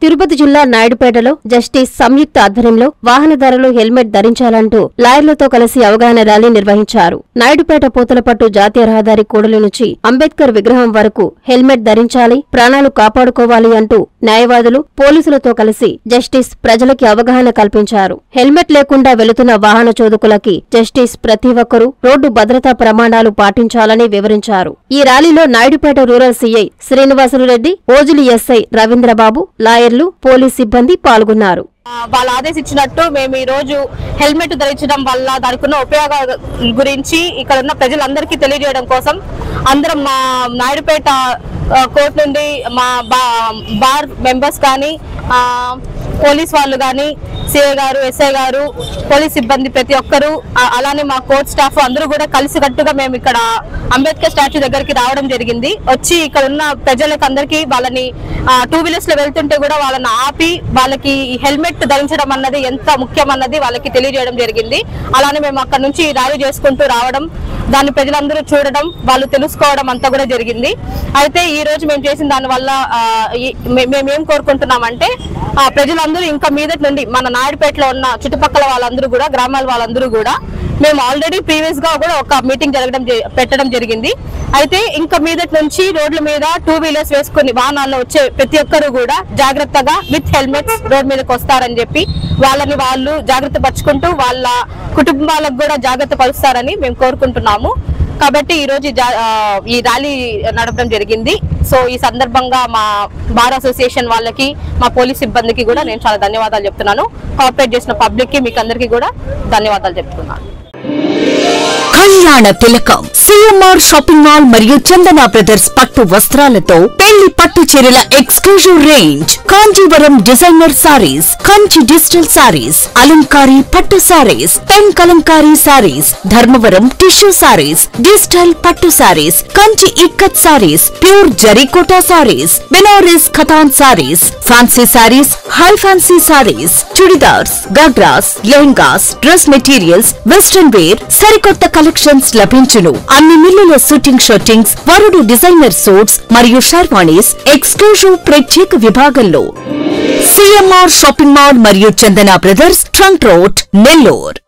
తిరుపతి జిల్లా నాయుడుపేటలో జస్టిస్ సంయుక్త ఆధ్వర్యంలో వాహనదారులు హెల్మెట్ ధరించాలంటూ లాయర్లతో కలిసి అవగాహన ర్యాలీ నిర్వహించారు నాయుడుపేట పూతలపట్టు జాతీయ రహదారి కూడలి నుంచి అంబేద్కర్ విగ్రహం వరకు హెల్మెట్ ధరించాలి ప్రాణాలు కాపాడుకోవాలి అంటూ న్యాయవాదులు పోలీసులతో కలిసి జస్టిస్ ప్రజలకి అవగాహన కల్పించారు హెల్మెట్ లేకుండా వెళుతున్న వాహన చోదకులకి జస్టిస్ ప్రతి ఒక్కరూ రోడ్డు భద్రతా ప్రమాణాలు పాటించాలని వివరించారు ఈ ర్యాలీలో నాయుడుపేట రూరల్ సీఐ శ్రీనివాసులు రెడ్డి ఓజులి ఎస్ఐ రవీంద్రబాబు లాయర్లు పోలీస్ సిబ్బంది పాల్గొన్నారు ఆ, వాళ్ళు ఆదేశించినట్టు మేము ఈ రోజు హెల్మెట్ ధరించడం వల్ల దానికి ఉన్న ఉపయోగాల గురించి ఇక్కడ ఉన్న ప్రజలందరికీ తెలియజేయడం కోసం అందరం మా నాయుడుపేట ఆ, కోర్టు నుండి మా బా- బార్ మెంబర్స్ కానీ ఆ, పోలీస్ వాళ్ళు కానీ సిఐ గారు ఎస్ఐ గారు పోలీస్ సిబ్బంది ప్రతి ఒక్కరు ఆ- అలానే మా కోర్ట్ స్టాఫ్ అందరూ కూడా కలిసికట్టుగా మేము ఇక్కడ అంబేద్కర్ స్టాచ్యూ దగ్గరికి రావడం జరిగింది వచ్చి ఇక్కడ ఉన్న ప్రజలకు అందరికీ వాళ్ళని టూ వీలర్స్ లో వెళ్తుంటే కూడా వాళ్ళని ఆపి వాళ్ళకి ఈ హెల్మెట్ ధరించడం అన్నది ఎంత ముఖ్యం అన్నది వాళ్ళకి తెలియజేయడం జరిగింది అలానే మేము అక్కడ నుంచి ర్యాలీ చేసుకుంటూ రావడం దాన్ని ప్రజలందరూ చూడడం వాళ్ళు తెలుసుకోవడం అంతా కూడా జరిగింది అయితే ఈ రోజు మేము చేసిన దాని వల్ల ఆ, ఈ- మే- మేము ఏం కోరుకుంటున్నామంటే ఆ, ప్రజలందరూ ఇంకా మీదటి నుండి మన నాయుడుపేటలో ఉన్న చుట్టుపక్కల వాళ్ళందరూ కూడా గ్రామాల వాళ్ళందరూ కూడా మేము ఆల్రెడీ ప్రీవియస్ గా కూడా ఒక మీటింగ్ జరగడం జరి- పెట్టడం జరిగింది అయితే ఇంకా మీదటి నుంచి రోడ్ల మీద టూ వీలర్స్ వేసుకుని వాహనాల్లో వచ్చే ప్రతి ఒక్కరు కూడా జాగ్రత్తగా విత్ హెల్మెట్స్ రోడ్ మీదకి వస్తారని చెప్పి వాళ్ళని వాళ్ళు జాగ్రత్త పరుచుకుంటూ వాళ్ళ కుటుంబాలకు కూడా జాగ్రత్త పరుస్తారని మేము కోరుకుంటున్నాము కాబట్టి ఈ రోజు ఈ జా- ఆ, ఈ ర్యాలీ నడపడం జరిగింది సో ఈ సందర్భంగా మా బార్ అసోసియేషన్ వాళ్ళకి మా పోలీస్ సిబ్బందికి కూడా నేను చాలా ధన్యవాదాలు చెప్తున్నాను కోఆపరేట్ చేసిన పబ్లిక్ కి మీకు అందరికీ కూడా ధన్యవాదాలు చెప్తున్నాను కళ్యాణ తిలకం సిఎంఆర్ షాపింగ్ మాల్ మరియు చందన బ్రదర్స్ పట్టు వస్త్రాలతో పెళ్లి పట్టు చీరల exclusive range Kanjeevaram designer sarees Kanchi digital sarees అలంకారీ pattu sarees pen Kalamkari sarees Dharmavaram tissue sarees digital pattu sarees Kanchi ikkat sarees pure Zarikota sarees Banaras Katan sarees fancy sarees high fancy sarees chudidars ghagras lehengas dress materials western wear సరికొత్త కలెక్షన్స్ లభించును అన్ని మిల్లుల షూటింగ్ షూటింగ్స్ వరుడు డిజైనర్ సూట్స్ మరియు sherwanis exclusive ప్రత్యేక విభాగంలో CMR shopping mall మరియు Chandana brothers trunk road Nellore